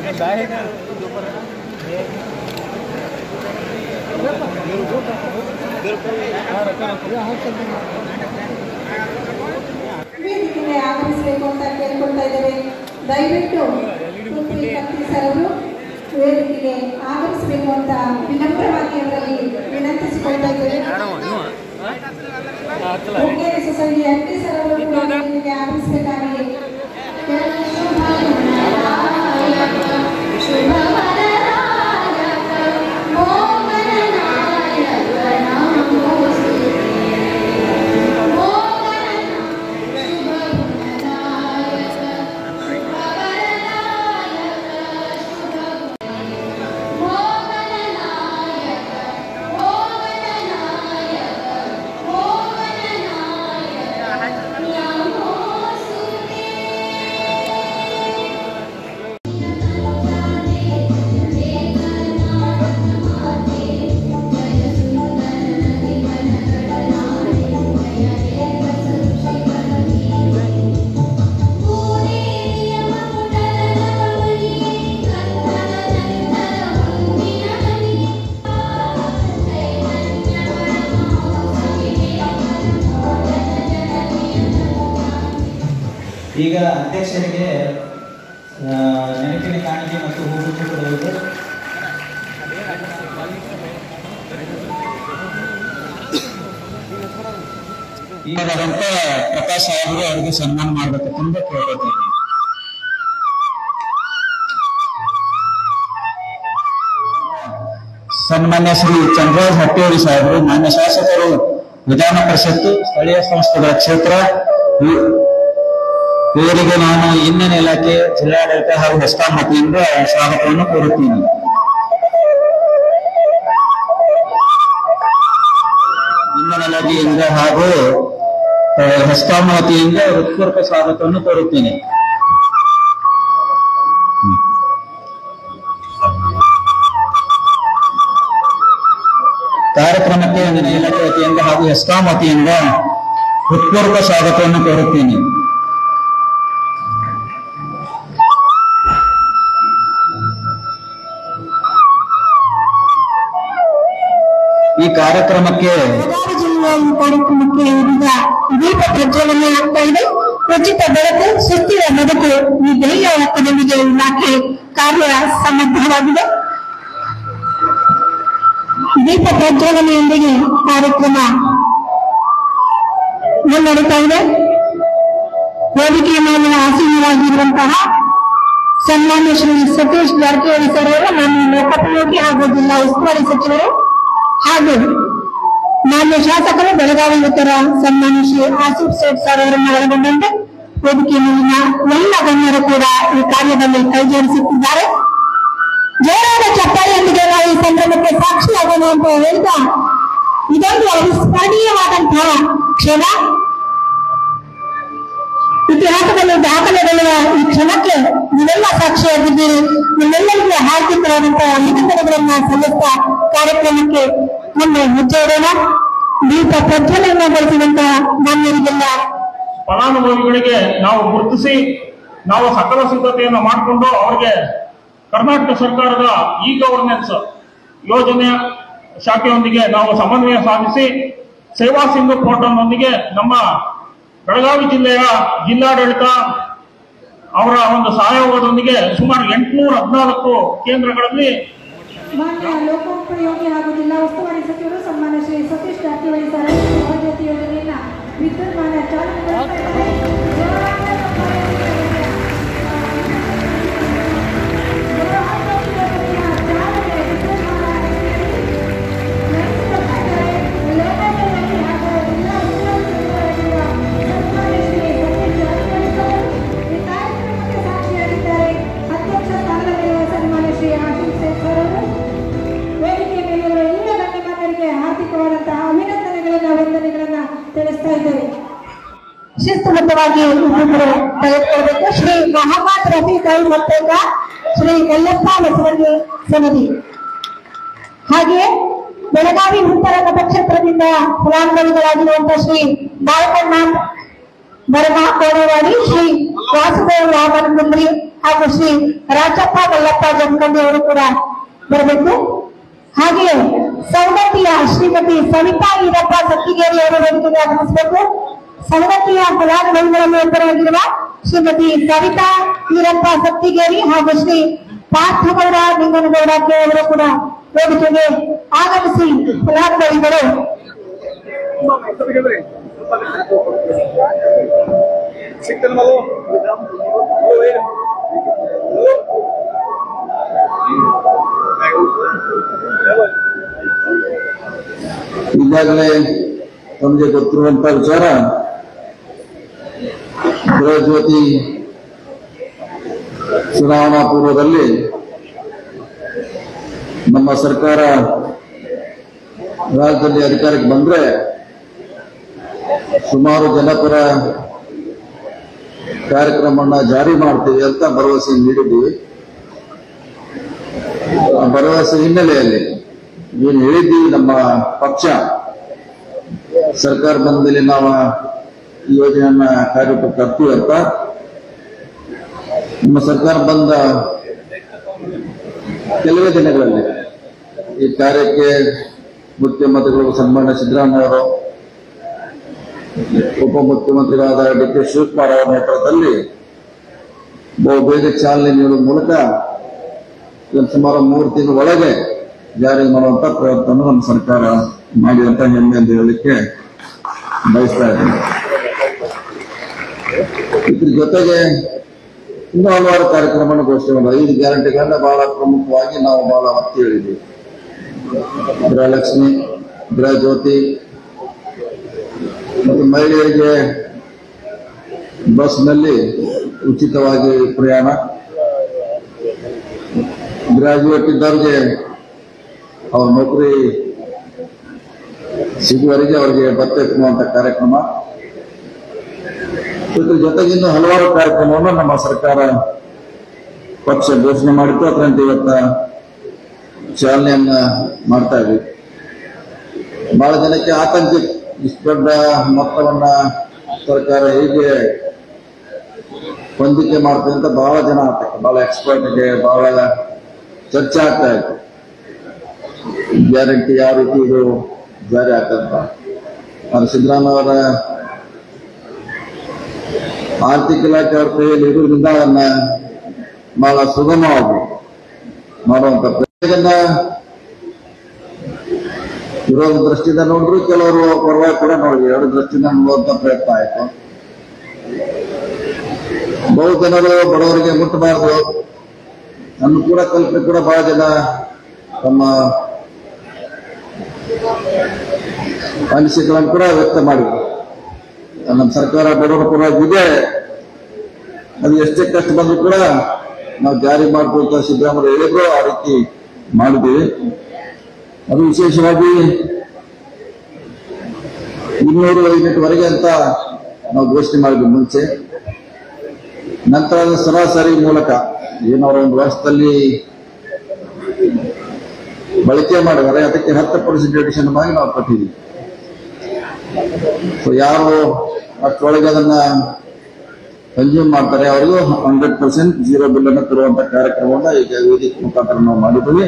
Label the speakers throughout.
Speaker 1: ವೇದಿಕೆಗೆ ಆಗಮಿಸಬೇಕು ಅಂತ ಕೇಳ್ಕೊಳ್ತಾ ಇದ್ದೇವೆ ದಯವಿಟ್ಟು ಕುಂಪಿ ಕತ್ತಿ ಸರ್ ಅವರು ವೇದಿಕೆಗೆ ಆಗಮಿಸಬೇಕು ಅಂತ ವಿನಮ್ರವಾಗಿ ಅವರಲ್ಲಿ ವಿನಂತಿಸಿಕೊಳ್ತಾ ಇದ್ದೇವೆ ಹುಕ್ಕೇರಿ ಸೊಸೈಟಿ ಅಂಟಿ ಸರ್ ಅವರು ಕೂಡ ವೇದಿಕೆಗೆ ಆಗಮಿಸಬೇಕಾಗಿ
Speaker 2: ಈಗ ಅಧ್ಯಕ್ಷರಿಗೆ ಆ, ನೆನಪಿನ ಕಾಣಿಕೆ ಮತ್ತು ಹೂಗುಚ್ಚು ಕೊಡುವುದು ಈಗಾದಂತ ಪ್ರಕಾಶ್ ಸಾಹೇಬರು ಅವರಿಗೆ ಸನ್ಮಾನ ಮಾಡಬೇಕಂತ ಕೇಳ್ಕೊತೀನಿ ಸನ್ಮಾನ್ಯ ಶ್ರೀ ಚಂದ್ರರಾಜ್ ಹಟ್ಟಿಯವರಿ ಸಾಹೇಬರು ಮಾನ್ಯ ಶಾಸಕರು ವಿಧಾನ ಪರಿಷತ್ತು ಸ್ಥಳೀಯ ಸಂಸ್ಥೆಗಳ ಕ್ಷೇತ್ರ ಇ- ಇವರಿಗೆ ನಾನು ಇಂಧನ ಇಲಾಖೆ ಜಿಲ್ಲಾಡಳಿತ ಹಾಗೂ ಹೆಸ್ಕಾಂ ವತಿಯಿಂದ ಸ್ವಾಗತವನ್ನು ಕೋರುತ್ತೀನಿ ಇಂಧನ ಇಲಾಖೆಯಿಂದ ಹಾಗೂ ಆ, ಹೆಸ್ಕಾಂ ವತಿಯಿಂದ ಹೃತ್ಪೂರ್ವಕ ಸ್ವಾಗತವನ್ನು ಕೋರುತ್ತೇನೆ ಕಾರ್ಯಕ್ರಮಕ್ಕೆ ಇಂಧನ ಇಲಾಖೆ ವತಿಯಿಂದ ಹಾಗೂ ಹೆಸ್ಕಾಂ ವತಿಯಿಂದ ಹೃತ್ಪೂರ್ವಕ ಸ್ವಾಗತವನ್ನು ಕೋರುತ್ತೇನೆ ಈ ಕಾರ್ಯಕ್ರಮಕ್ಕೆ
Speaker 3: ಬೆಳಗಾವಿ ಜಿಲ್ಲೆಯ ಈ ಕಾರ್ಯಕ್ರಮಕ್ಕೆ ಈಗ ದೀಪ ಪ್ರಜ್ವಲನೆ ಆಗ್ತಾ ಇದೆ ಉಚಿತ ಬೆಳಕು ಸುಸ್ಥಿರ ಬದುಕು ಈ ಧ್ಯೇಯ ಒಕ್ಕದೊಂದಿಗೆ ಇಲಾಖೆ ಕಾರ್ಯ ಸಮಗ್ರವಾಗಿದೆ ದೀಪ ಪ್ರಜ್ವಲನೆಯೊಂದಿಗೆ ಕಾರ್ಯಕ್ರಮ ಮುನ್ನಡೀತಾ ಇದೆ ವೇದಿಕೆಯ ಮೇಲೆ ಆಸೀನರಾಗಿರುವಂತಹ ಸನ್ಮಾನ್ಯ ಶ್ರೀ ಸತೀಶ್ ಜಾರಕಿಹೊಳಿ ಸರ್ ಅವರು ಮಾನ್ಯ ಲೋಕೋಪಯೋಗಿ ಹಾಗೂ ಜಿಲ್ಲಾ ಉಸ್ತುವಾರಿ ಸಚಿವರು ಹಾಗೂ ಮಾನ್ಯ ಶಾಸಕರು ಬೆಳಗಾವಿ ಉತ್ತರ ಸನ್ಮಾನ್ಯ ಶ್ರೀ ಆಸಿಫ್ ಸೇಠ್ ಸರ್ ಅವರನ್ನು ಒಳಗೊಂಡಂತೆ ವೇದಿಕೆ ಮೇಲಿನ ಎಲ್ಲ ಗಣ್ಯರು ಕೂಡ ಈ ಕಾರ್ಯದಲ್ಲಿ ಕೈಜೋಡಿಸುತ್ತಿದ್ದಾರೆ ಜೋರಾದ ಚಪ್ಪಾಳೆಯೊಂದಿಗೆ ನಾವು ಈ ಸಂದರ್ಭಕ್ಕೆ ಸಾಕ್ಷಿಯಾಗೋಣ ಅಂತ ಹೇಳ್ತಾ ಇದೊಂದು ಅವಿಸ್ಮರಣೀಯವಾದಂತಹ ಕ್ಷಣ ಇತಿಹಾಸದಲ್ಲಿ ದಾಖಲೆಗೊಳ್ಳುವ ಈ ಕ್ಷಣಕ್ಕೆ ನೀವೆಲ್ಲ ಸಾಕ್ಷಿಯಾಗಿದ್ದೀರಿ ನಿಮ್ಮೆಲ್ಲರಿಗೂ ಹಾರ್ದಿಕವಾದಂತಹ ಅಭಿನಂದನೆಗಳನ್ನ ಸಲ್ಲಿಸ್ತಾ ಕಾರ್ಯಕ್ರಮಕ್ಕೆ ಮುಂದೆ ಹೆಜ್ಜೆ ಇಡೋಣ ದೀಪ ಪ್ರಜ್ವಲನೆಗೊಳಿಸಿದಂತಹ ಮಾನ್ಯರಿಗೆಲ್ಲ
Speaker 4: ಫಲಾನುಭವಿಗಳಿಗೆ ನಾವು ಗುರುತಿಸಿ ನಾವು ಸಕಲ ಸಿದ್ಧತೆಯನ್ನು ಮಾಡಿಕೊಂಡು ಅವರಿಗೆ ಕರ್ನಾಟಕ ಸರ್ಕಾರದ ಇ ಗವರ್ನೆನ್ಸ್ ಯೋಜನೆಯ ಶಾಖೆಯೊಂದಿಗೆ ನಾವು ಸಮನ್ವಯ ಸಾಧಿಸಿ ಸೇವಾ ಸಿಂಧು ಪೋರ್ಟಲ್ನೊಂದಿಗೆ ನಮ್ಮ ಬೆಳಗಾವಿ ಜಿಲ್ಲೆಯ ಜಿಲ್ಲಾಡಳಿತ ಅವರ ಒಂದು ಸಹಯೋಗದೊಂದಿಗೆ ಸುಮಾರು ಎಂಟುನೂರ ಹದಿನಾಲ್ಕು ಕೇಂದ್ರಗಳಲ್ಲಿ
Speaker 1: ಮಾನ್ಯ ಲೋಕೋಪಯೋಗಿ ಹಾಗೂ ಜಿಲ್ಲಾ ಉಸ್ತುವಾರಿ ಸಚಿವರು ಸನ್ಮಾನ್ಯ ಶ್ರೀ ಸತೀಶ್ ಜಾರಕಿಹೊಳಿ ಸರ್ ಸಹಜತೆ ಯೋಜನೆಯನ್ನ ವಿದ್ಯುನ್ಮಾನ ಚಾಲನೆಗೊಳಿಸ್ತಾ ಇದ್ದಾರೆ. ಜೋರಾದ ಚಪ್ಪಾಳೆಯೊಂದಿಗೆ ಜೋರಾದ ಯೋಜನೆಯ ಚಾಲನೆ ವಿದ್ಯುನ್ಮಾನ ನಡೆಸಿಕೊಡ್ತಾ ಇದ್ದಾರೆ. ಲೋಕೋಪಯೋಗಿ ಹಾಗೂ ಜಿಲ್ಲಾ ಉಸ್ತುವಾರಿ ಸಚಿವರಾಗಿರುವ ಸನ್ಮಾನ್ಯ ಶ್ರೀ ಸತೀಶ್ ಜಾರಕಿಹೊಳಿ ಸರ್ ಈ ಕಾರ್ಯಕ್ರಮಕ್ಕೆ ಸಾಕ್ಷಿಯಾಗಿದ್ದಾರೆ ಅಧ್ಯಕ್ಷ ಸ್ಥಾನದಲ್ಲಿರುವ ಸನ್ಮಾನ್ಯ ಶ್ರೀ ಆಶೀಫ್ ಸೇಠ್ ಸರ್ ಅವರು ವೇದಿಕೆ ಮೇಲಿರುವ ಎಲ್ಲ ಗಣ್ಯಮಾನ್ಯರಿಗೆ ಹಾರ್ದಿಕವಾದಂತಹ ಅಭಿನಂದನೆಗಳನ್ನ ವಂದನೆಗಳನ್ನ ತಿಳಿಸ್ತಾ ಇದ್ದೇವೆ
Speaker 3: ಶಿಸ್ತುಬದ್ಧವಾಗಿ ಇಬ್ಬರು ತೆಗೆದುಕೊಳ್ಬೇಕು ಶ್ರೀ ಮೊಹಮ್ಮದ್ ರಫೀಕ್ ಐ ಮತ್ತೇಗ ಶ್ರೀ ಯಲ್ಲಪ್ಪ ಬಸವಳ್ಳಿ ಸನದಿ ಹಾಗೆಯೇ ಬೆಳಗಾವಿ ಉತ್ತರ ಮತಕ್ಷೇತ್ರದಿಂದ ಫಲಾನುಭವಿಗಳಾಗಿರುವಂತಹ ಶ್ರೀ ಬಾಲಕನಾಥ್ ಬರಮ ಕೋಡವಾಡಿ ಶ್ರೀ ವಾಸುದೇವ್ ರಾಮನ್ ಮುಂದ್ರಿ ಹಾಗೂ ಶ್ರೀ ರಾಜಪ್ಪ ವಲ್ಲಪ್ಪ ಜಮಖಂಡಿ ಅವರು ಕೂಡ ಬರಬೇಕು ಹಾಗೆಯೇ ಸೌಗತಿಯ ಶ್ರೀಮತಿ ಸವಿತಾ ಈರಪ್ಪ ಸತ್ತಿಗೇರಿ ಅವರು ವೇದಿಕೆಗೆ ಆಗಮಿಸಬೇಕು ಸೌಗತಿಯ ಫಲಾನುಭವಿಗಳಲ್ಲಿ ಒಬ್ಬರಾಗಿರುವ ಶ್ರೀಮತಿ ಸವಿತಾ ಈರಪ್ಪ ಸತ್ತಿಗೇರಿ ಹಾಗೂ ಶ್ರೀ ಪಾರ್ಥಗೌಡ ನಿಂಗನಗೌಡ ಕೆ ಅವರು ಕೂಡ ವೇದಿಕೆಗೆ ಆಗಮಿಸಿ ಫಲಾನುಭವಿಗಳು
Speaker 5: ಸಿಗ್ತಲ್ಲ ಮಗು
Speaker 2: ಈಗಾಗಲೇ ತಮಗೆ ಗೊತ್ತಿರುವಂತ ವಿಚಾರ ಗೃಹಜ್ಯೋತಿ ಚುನಾವಣಾ ಪೂರ್ವದಲ್ಲಿ ನಮ್ಮ ಸರ್ಕಾರ ರಾಜ್ಯದಲ್ಲಿ ಅಧಿಕಾರಕ್ಕೆ ಬಂದ್ರೆ ಸುಮಾರು ಜನಪರ ಕಾರ್ಯಕ್ರಮವನ್ನ ಜಾರಿ ಮಾಡ್ತೀವಿ ಅಂತ ಭರವಸೆ ನೀಡಿದ್ದೀವಿ ಆ ಭರವಸೆ ಹಿನ್ನೆಲೆಯಲ್ಲಿ ಏನು ಹೇಳಿದ್ದೀವಿ ನಮ್ಮ ಪಕ್ಷ ಸರ್ಕಾರ ಬಂದ ಮೇಲೆ ನಾವು ಈ ಯೋಜನೆಯನ್ನ ಕಾರ್ಯರೂಪಕ್ಕೆ ತರ್ತೀವಿ ಅಂತ ನಮ್ಮ ಸರ್ಕಾರ ಬಂದ ಕೆಲವೇ ದಿನಗಳಲ್ಲಿ ಈ ಕಾರ್ಯಕ್ಕೆ ಮುಖ್ಯಮಂತ್ರಿಗಳು ಸನ್ಮಾನ್ಯ ಸಿದ್ದರಾಮಯ್ಯ ಅವರು ಉಪಮುಖ್ಯಮಂತ್ರಿಗಳಾದ ಡಿ ಕೆ ಶಿವಕುಮಾರ್ ಅವರ ನೇತೃತ್ವದಲ್ಲಿ ಬಹು ಬೇಗ ಚಾಲನೆ ನೀಡುವ ಮೂಲಕ ಇದನ್ನು ಸುಮಾರು ಮೂರು ತಿಂಗಳ ಒಳಗೆ ಜಾರಿ ಮಾಡುವಂತ ಪ್ರಯತ್ನ ನಮ್ಮ ಸರ್ಕಾರ ಮಾಡಿದಂತ ಹೆಮ್ಮೆ ಅಂತ ಹೇಳಲಿಕ್ಕೆ ಬಯಸ್ತಾ ಇದ್ದೀನಿ ಇದ್ರ ಜೊತೆಗೆ ಇನ್ನೂ ಹಲವಾರು ಕಾರ್ಯಕ್ರಮವನ್ನು ಘೋಷಣೆ ಮಾಡಿದ ಐದು ಗ್ಯಾರಂಟಿಗಳನ್ನ ಬಹಳ ಪ್ರಮುಖವಾಗಿ ನಾವು ಬಹಳ ಒತ್ತಿ ಹೇಳಿದ್ದೀವಿ ಗೃಹಲಕ್ಷ್ಮಿ ಗೃಹ ಜ್ಯೋತಿ ಮತ್ತು ಮಹಿಳೆಯರಿಗೆ ಬಸ್ನಲ್ಲಿ ಉಚಿತವಾಗಿ ಪ್ರಯಾಣ ಗ್ರಾಜುಯೇಟ್ ಇದ್ದವ್ರಿಗೆ ಅವ್ರ ನೌಕರಿ ಸಿಗುವವರೆಗೆ ಅವರಿಗೆ ಭತ್ತೆ ತುಂಬುವಂತ ಕಾರ್ಯಕ್ರಮ ಇದ್ರ ಜೊತೆಗೆ ಇನ್ನು ಹಲವಾರು ಕಾರ್ಯಕ್ರಮವನ್ನು ನಮ್ಮ ಸರ್ಕಾರ ಪಕ್ಷ ಘೋಷಣೆ ಮಾಡಿತ್ತು ಅದರಂತೆ ಇವತ್ತ ಚಾಲನೆಯನ್ನ ಮಾಡ್ತಾ ಇದ್ವಿ ಬಹಳ ಜನಕ್ಕೆ ಆತಂಕ ಇಷ್ಟು ದೊಡ್ಡ ಮೊತ್ತವನ್ನ ಸರ್ಕಾರ ಹೇಗೆ ಹೊಂದಿಕೆ ಮಾಡ್ತದೆ ಅಂತ ಬಹಳ ಜನ ಆತಂಕ ಬಹಳ ಎಕ್ಸ್ಪರ್ಟ್ಗೆ ಬಹಳ ಚರ್ಚೆ ಆಗ್ತಾ ಇತ್ತು ಗ್ಯಾರಂಟಿ ಯಾವ ರೀತಿ ಇದು ಜಾರಿ ಆಗ್ತದಂತ ಆದ್ರೆ ಸಿದ್ದರಾಮಯ್ಯ ಅವರ ಆರ್ಥಿಕ ಇಲಾಖೆ ಅವ್ರ ಕೈಯಲ್ಲಿ ಇರುವುದರಿಂದ ಅದನ್ನ ಬಹಳ ಸುಗಮವಾಗಿ ಮಾಡುವಂತ ಪ್ರಯತ್ನ ವಿರೋಧ ದೃಷ್ಟಿಯಿಂದ ನೋಡಿದ್ರು ಕೆಲವರು ಪರವಾಗಿ ಕೂಡ ನೋಡಿದ್ರು ಎರಡು ದೃಷ್ಟಿಯಿಂದ ನೋಡುವಂತ ಪ್ರಯತ್ನ ಆಯ್ತು ಬಹು ಜನರು ಬಡವರಿಗೆ ಮುಟ್ಟಬಾರದು ಅನುಕೂಲ ಕಲ್ಪನೆ ಕೂಡ ಬಹಳ ಜನ ತಮ್ಮ ಅನಿಸಿಕೆಗಳನ್ನು ಕೂಡ ವ್ಯಕ್ತ ಮಾಡಿದ್ರು ನಮ್ಮ ಸರ್ಕಾರ ಬಡವರ ಪರವಾಗಿ ಇದೆ ಅದು ಎಷ್ಟೇ ಕಷ್ಟ ಬಂದರೂ ಕೂಡ ನಾವು ಜಾರಿ ಮಾಡ್ತೀವಿ ಅಂತ ಸಿದ್ದರಾಮಯ್ಯ ಹೇಳಿದ್ರು ಆ ರೀತಿ ಮಾಡಿದ್ದೀವಿ ಅದು ವಿಶೇಷವಾಗಿ ಇನ್ನೂರು ಯೂನಿಟ್ವರೆಗೆ ಅಂತ ನಾವು ಘೋಷಣೆ ಮಾಡಿದ್ವಿ ಮುಂಚೆ ನಂತರ ಅದು ಸರಾಸರಿ ಮೂಲಕ ಏನು ಅವರ ಒಂದು ವರ್ಷದಲ್ಲಿ ಬಳಕೆ ಮಾಡಿದರೆ ಅದಕ್ಕೆ ಹತ್ತು ಪರ್ಸೆಂಟ್ ಎಡಿಷನ್ ಆಗಿ ನಾವು ಕೊಟ್ಟಿದ್ದೀವಿ ಸೊ ಯಾರು ಅಷ್ಟರೊಳಗೆ ಅದನ್ನ ಕನ್ಸ್ಯೂಮ್ ಮಾಡ್ತಾರೆ ಅವರಿಗೂ ಹಂಡ್ರೆಡ್ ಪರ್ಸೆಂಟ್ ಜೀರೋ ಬಿಲ್ ಅನ್ನು ತರುವಂತ ಕಾರ್ಯಕ್ರಮವನ್ನ ಈಗ ವೇದಿಕೆ ಮುಖಾಂತರ ನಾವು ಮಾಡಿದ್ದೀವಿ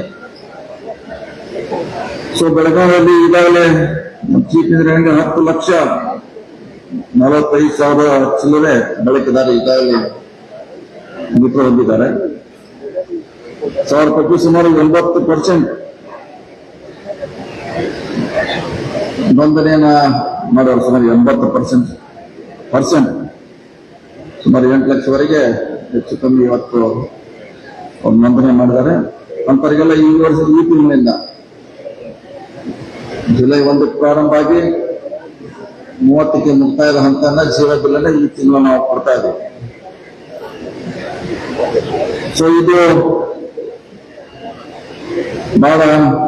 Speaker 2: ಸೊ ಬೆಳಗಾವಿಯಲ್ಲಿ ಈಗಾಗಲೇ ಚೀಫ್ ಇಂಜಿನಿಯರಿಂಗ್ ಹತ್ತು ಲಕ್ಷ ನಲವತ್ತೈದು ಸಾವಿರ ಚಿಲ್ಲರೆ ಬಳಕೆದಾರ ಈಗಾಗಲೇ ಮಿತ್ರ ಹೊಂದಿದ್ದಾರೆ ಸಾವಿರ ಪೈಕಿ ಸುಮಾರು ಎಂಬತ್ತು ಪರ್ಸೆಂಟ್ ನೋಂದಣಿಯನ್ನ ಮಾಡೋರು ಸುಮಾರು ಎಂಬತ್ತು ಪರ್ಸೆಂಟ್ ಪರ್ಸೆಂಟ್ ಸುಮಾರು ಎಂಟು ಲಕ್ಷವರೆಗೆ ಹೆಚ್ಚು ಕಮ್ಮಿ ಇವತ್ತು ಅವ್ರು ನೋಂದಣಿ ಮಾಡಿದ್ದಾರೆ ಅಂತವರಿಗೆಲ್ಲ ಈ ವರ್ಷ ಈ ತಿಂಗಳಿಂದ ಜುಲೈ ಒಂದಕ್ಕೆ ಪ್ರಾರಂಭ ಆಗಿ ಮೂವತ್ತಕ್ಕೆ ಮುಕ್ತಾಯದ ಹಂತನ ಜೀವ ಬಿಲ್ಲನ್ನ ಈ ತಿಂಗಳು ನಾವು ಕೊಡ್ತಾ ಇದ್ದೀವಿ ಸೊ ಇದು ಬಹಳ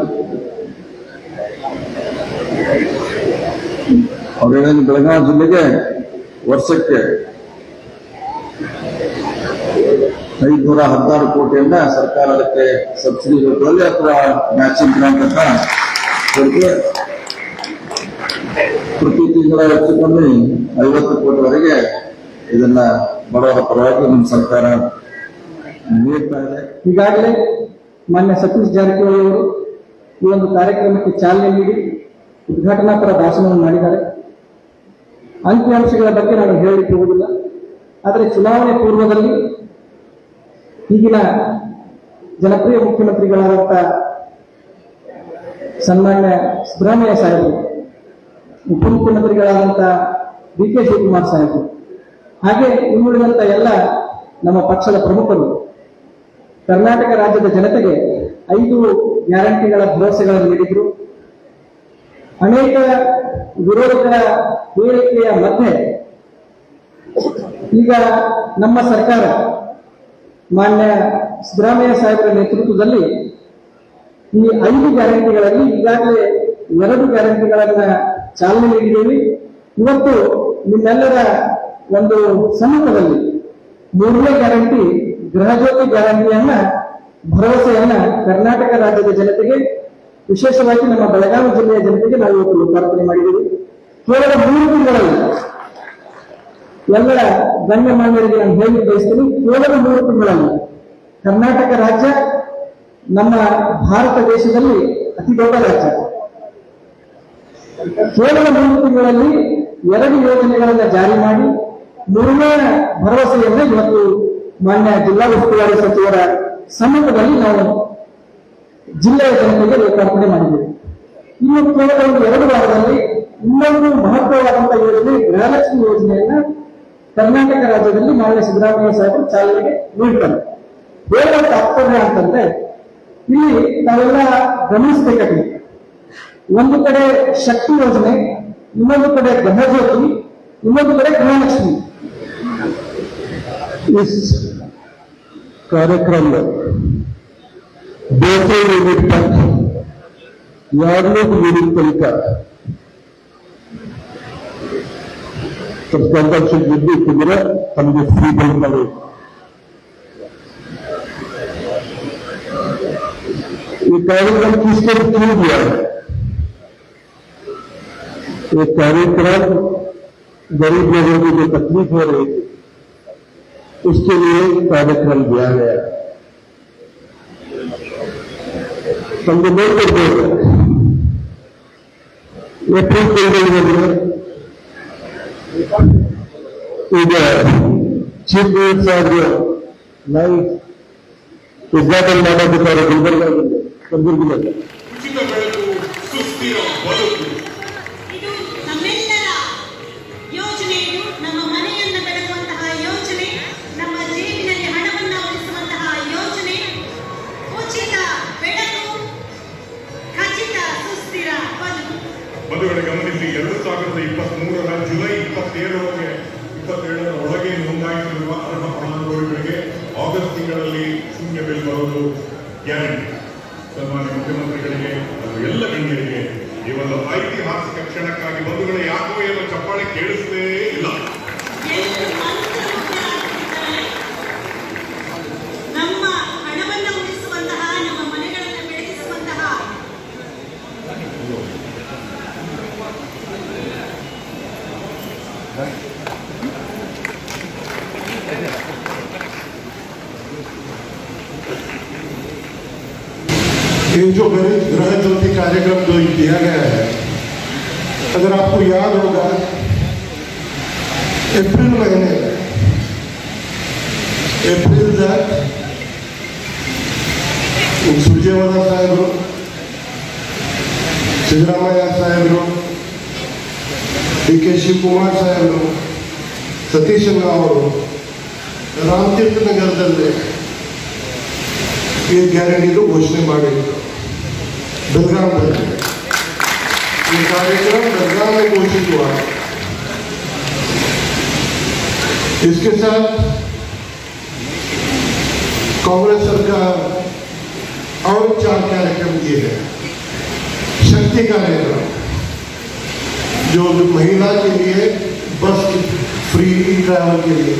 Speaker 2: ಅವ್ರೇನು ಬೆಳಗಾವಿ ಜಿಲ್ಲೆಗೆ ವರ್ಷಕ್ಕೆ ಐದುನೂರ ಹದಿನಾರು ಕೋಟಿಯನ್ನ ಸರ್ಕಾರ ಅದಕ್ಕೆ ಸಬ್ಸಿಡಿ ರೂಪದಲ್ಲಿ ಅಥವಾ ಮ್ಯಾಚಿಂಗ್ ಗ್ರಾಂಟ್ ಅಂತ ಕೊಡುತ್ತೆ. ಪ್ರತಿ ತಿಂಗಳ ಹೆಚ್ಚು ಕಮ್ಮಿ ಐವತ್ತು ಕೋಟಿವರೆಗೆ ಇದನ್ನ ಬಡವರ ಪರವಾಗಿ ನಮ್ಮ ಸರ್ಕಾರ ನೀಡ್ತಾ ಇದೆ
Speaker 6: ಈಗಾಗಲೇ ಮಾನ್ಯ ಸತೀಶ್ ಜಾರಕಿಹೊಳಿ ಅವರು ಈ ಒಂದು ಕಾರ್ಯಕ್ರಮಕ್ಕೆ ಚಾಲನೆ ನೀಡಿ ಉದ್ಘಾಟನಾಪರ ಭಾಷಣವನ್ನು ಮಾಡಿದ್ದಾರೆ ಅಂಕಿಅಂಶಗಳ ಬಗ್ಗೆ ನಾನು ಹೇಳಲಿಕ್ಕೆ ಹೋಗುವುದಿಲ್ಲ ಆದರೆ ಚುನಾವಣೆ ಪೂರ್ವದಲ್ಲಿ ಈಗಿನ ಜನಪ್ರಿಯ ಮುಖ್ಯಮಂತ್ರಿಗಳಾದಂಥ ಸನ್ಮಾನ್ಯ ಸಿದ್ದರಾಮಯ್ಯ ಸಾಹೇಬರು ಉಪಮುಖ್ಯಮಂತ್ರಿಗಳಾದಂಥ ಡಿ ಕೆ ಶಿವಕುಮಾರ್ ಸಾಹೇಬರು ಹಾಗೆ ಇನ್ನುಳಿದಂಥ ಎಲ್ಲ ನಮ್ಮ ಪಕ್ಷದ ಪ್ರಮುಖರು ಕರ್ನಾಟಕ ರಾಜ್ಯದ ಜನತೆಗೆ ಐದು ಗ್ಯಾರಂಟಿಗಳ ಭರವಸೆಗಳನ್ನು ನೀಡಿದ್ರು ಅನೇಕ ವಿರೋಧಗಳ ಹೇಳಿಕೆಯ ಮಧ್ಯೆ ಈಗ ನಮ್ಮ ಸರ್ಕಾರ ಮಾನ್ಯ ಸಿದ್ದರಾಮಯ್ಯ ಸಾಹೇಬರ ನೇತೃತ್ವದಲ್ಲಿ ಈ ಐದು ಗ್ಯಾರಂಟಿಗಳಲ್ಲಿ ಈಗಾಗಲೇ ಎರಡು ಗ್ಯಾರಂಟಿಗಳನ್ನ ಚಾಲನೆ ನೀಡಿದ್ದೀವಿ ಇವತ್ತು ನಿಮ್ಮೆಲ್ಲರ ಒಂದು ಸಮ್ಮುಖದಲ್ಲಿ ಮೂರನೇ ಗ್ಯಾರಂಟಿ ಗೃಹಜ್ಯೋತಿ ಗ್ಯಾರಂಟಿಯನ್ನ ಭರವಸೆಯನ್ನ ಕರ್ನಾಟಕ ರಾಜ್ಯದ ಜನತೆಗೆ ವಿಶೇಷವಾಗಿ ನಮ್ಮ ಬೆಳಗಾವಿ ಜಿಲ್ಲೆಯ ಜನತೆಗೆ ನಾವು ಇವತ್ತು ಲೋಕಾರ್ಪಣೆ ಮಾಡಿದ್ದೀವಿ ಕೇವಲ ಮೂರು ತಿಂಗಳಲ್ಲಿ ಎಲ್ಲರ ಗಣ್ಯಮಾನ್ಯರಿಗೆ ನಾನು ಹೇಳಿ ಬಯಸ್ತೀನಿ ಕೇವಲ ಮೂರು ತಿಂಗಳಲ್ಲಿ ಕರ್ನಾಟಕ ರಾಜ್ಯ ನಮ್ಮ ಭಾರತ ದೇಶದಲ್ಲಿ ಅತಿ ದೊಡ್ಡ ರಾಜ್ಯ ಕೇವಲ ಮೂರು ತಿಂಗಳಲ್ಲಿ ಎರಡು ಯೋಜನೆಗಳನ್ನು ಜಾರಿ ಮಾಡಿ ಮೂರನೇ ಭರವಸೆಯನ್ನು ಇವತ್ತು ಮಾನ್ಯ ಜಿಲ್ಲಾ ಉಸ್ತುವಾರಿ ಸಚಿವರ ಸಮ್ಮುಖದಲ್ಲಿ ನಾವು ಜಿಲ್ಲೆಯ ಜನತೆಗೆ ಲೋಕಾರ್ಪಣೆ ಮಾಡಿದ್ದೇವೆ ಇನ್ನು ಕೇವಲ ಒಂದು ಎರಡು ವಾರದಲ್ಲಿ ಇನ್ನೊಂದು ಮಹತ್ವವಾದಂತಹ ಯೋಜನೆ ಗೃಹಲಕ್ಷ್ಮಿ ಯೋಜನೆಯನ್ನ ಕರ್ನಾಟಕ ರಾಜ್ಯದಲ್ಲಿ ಮಾನ್ಯ ಸಿದ್ದರಾಮಯ್ಯ ಸಾಹೇಬರು ಚಾಲನೆಗೆ ನೀಡ್ತಾರೆ ಹೇಳುವ ತಾತ್ಪರ್ಯ ಅಂತಂದ್ರೆ ಇಲ್ಲಿ ನಾವೆಲ್ಲ ಗಮನಿಸಬೇಕಾಗಿದೆ ಒಂದು ಕಡೆ ಶಕ್ತಿ ಯೋಜನೆ ಇನ್ನೊಂದು ಕಡೆ ಗೃಹಜ್ಯೋತಿ ಇನ್ನೊಂದು ಕಡೆ ಗೃಹಲಕ್ಷ್ಮಿ
Speaker 7: इस कार्यक्रम में दूसरे यूनिट तक ಯಾರನ್ನೂ ಯೂನಿಟ್ ತನಕ ಸ್ಕಾಲರ್ಶಿಪ್ ಇದ್ದಿದ್ರೆ ತಮಗೆ ಫ್ರೀ ಬರ್ತವೆ ये कार्यक्रम किसको क्यों दिया है ये कार्यक्रम गरीब लोगों की जो तकलीफ हो रही थी उसके लिए कार्यक्रम दिया गया है ನಮ್ಗೆ ನೋಡ್ಕೊಳ್ಬೋದು ಏಪ್ರಿಲ್ ತಿಂಗಳಿನಲ್ಲಿ ಈಗ ಚೀಫ್ ಮಿನಿಸ್ಟರ್ ಅವರು ಲೈವ್ ಉದ್ಘಾಟನೆ ಮಾಡೋದಿದ್ದಾರೆ ಗುಲ್ಬರ್ಗಾದಲ್ಲಿ ಕಲಬುರಗಿನಲ್ಲಿ
Speaker 8: ಉಚಿತ ಬೆಳಕು ಸುಸ್ಥಿರ ಬದುಕು
Speaker 9: ಇದು ನಮ್ಮೆಲ್ಲರ ಯೋಜನೆ ಇದು ನಮ್ಮ ಮನೆಯನ್ನ ಬೆಳಗುವಂತಹ ಯೋಜನೆ ನಮ್ಮ ಜೇಬಿನಲ್ಲಿ ಹಣವನ್ನ ಉಳಿಸುವಂತಹ ಯೋಜನೆ ಉಚಿತ ಬೆಳಕು ಖಚಿತ ಸುಸ್ಥಿರ ಬದುಕು
Speaker 8: ಮದುವೆಗಳ ಗಮನಿಸಿ ಎರಡು ಸಾವಿರದ ಇಪ್ಪತ್ತ್ ಮೂರರ ಜುಲೈ ಇಪ್ಪತ್ತೇಳರೊಳಗೆ ಇಪ್ಪತ್ತೇಳರ ಒಳಗೆ ನೋಂದಾಯಿಸಿರುವ ಅರ್ಹ ಫಲಾನುಭವಿಗಳಿಗೆ ಆಗಸ್ಟ್ ತಿಂಗಳಲ್ಲಿ ಶೂನ್ಯ ಬಿಲ್ ಬರೋದು ಗ್ಯಾರಂಟಿ ಸನ್ಮಾನ್ಯ ಮುಖ್ಯಮಂತ್ರಿಗಳಿಗೆ ಹಾಗೂ ಎಲ್ಲ ಗಣ್ಯರಿಗೆ ಈ ಒಂದು ಐತಿಹಾಸಿಕ ಕ್ಷಣಕ್ಕಾಗಿ ಬಂಧುಗಳ ಯಾಕೋ ಏನೋ ಚಪ್ಪಾಳೆ ಕೇಳಿಸಲೇ ಇಲ್ಲ
Speaker 9: ಎಲ್ಲರೂ ಮಂತ್ರಮುಗ್ಧರಾಗಿದ್ದಾರೆ. ನಮ್ಮ ಹಣವನ್ನ ಉಳಿಸುವಂತಹ ನಮ್ಮ ಮನೆಗಳನ್ನು ಬೆಳಗಿಸುವಂತಹ
Speaker 7: ये जो गरीब गृह ज्योति कार्यक्रम जो दिया गया है अगर आपको याद होगा अप्रैल महीने में अप्रैल तक ಸುರ್ಜೇವಾಲ ಸಾಹೇಬರು ಸಿದ್ದರಾಮಯ್ಯ ಸಾಹೇಬರು ಡಿ ಕೆ ಶಿವಕುಮಾರ್ ಸಾಹೇಬರು ಸತೀಶಣ್ಣ ಅವರು ರಾಮತೀರ್ಥ ನಗರದಲ್ಲಿ ಈ ಗ್ಯಾರಂಟಿದು ಘೋಷಣೆ ಮಾಡಿದ್ರು ಬೆಳಗಾವಿ ये कार्यक्रम बेलगाम में घोषित हुआ इसके साथ कांग्रेस सरकार और चार कार्यक्रम किए हैं शक्ति कार्यक्रम जो महिला के लिए बस फ्री ट्रैवल के लिए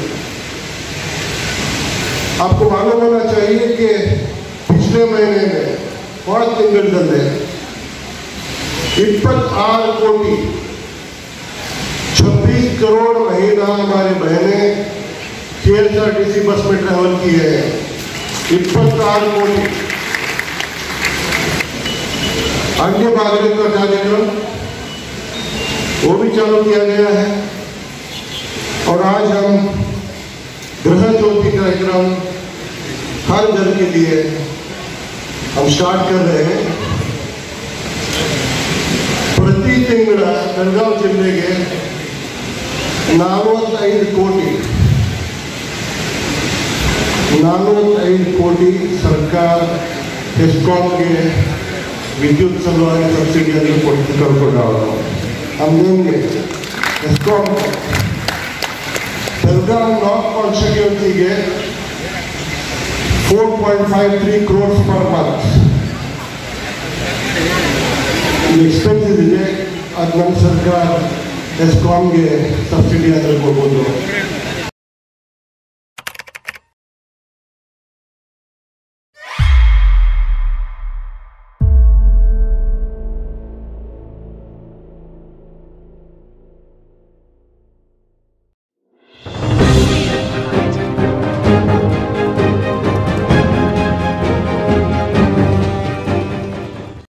Speaker 7: आपको मालूम होना चाहिए कि पिछले महीने में पांच ತಿಂಗಳಲ್ಲಿ इपत्तार कोटि छब्बीस करोड़ महिला हमारे बहनें के एस आर टी सी बस में ट्रैवल किए हैं इपत्तार कोटी अन्य नागरिकों का कार्यक्रम वो भी चालू किया गया है और आज हम गृह ज्योति कार्यक्रम हर घर के लिए हम स्टार्ट कर रहे हैं ಪ್ರತಿ ತಿಂಗಳ ಬೆಳಗಾವಿ ಜಿಲ್ಲೆಗೆ ನಲವತ್ತೈದು ಕೋಟಿ ನಲವತ್ತೈದು ಕೋಟಿ ಸರ್ಕಾರ ಎಸ್ಕಾಂಗೆ ವಿದ್ಯುತ್ ಸಲುವಾಗಿ ಸಬ್ಸಿಡಿಯನ್ನು ಕೊಟ್ಟು ಕಳ್ಕೊಂಡವರು ಹಂಗೆ ಎಸ್ಕಾಂ ಬೆಳಗಾವಿ ನಾರ್ತ್ ಕಾನ್ಸ್ಟಿಟ್ಯೂನ್ಸಿಗೆ four point five three crores per month expenses ಇದೆ ಅದು ನಮ್ಮ ಸರ್ಕಾರ ಎಸ್ಕಾಮ್ಗೆ ಸಬ್ಸಿಡಿ ಆದರೆ ಕೊಡ್ಬೋದು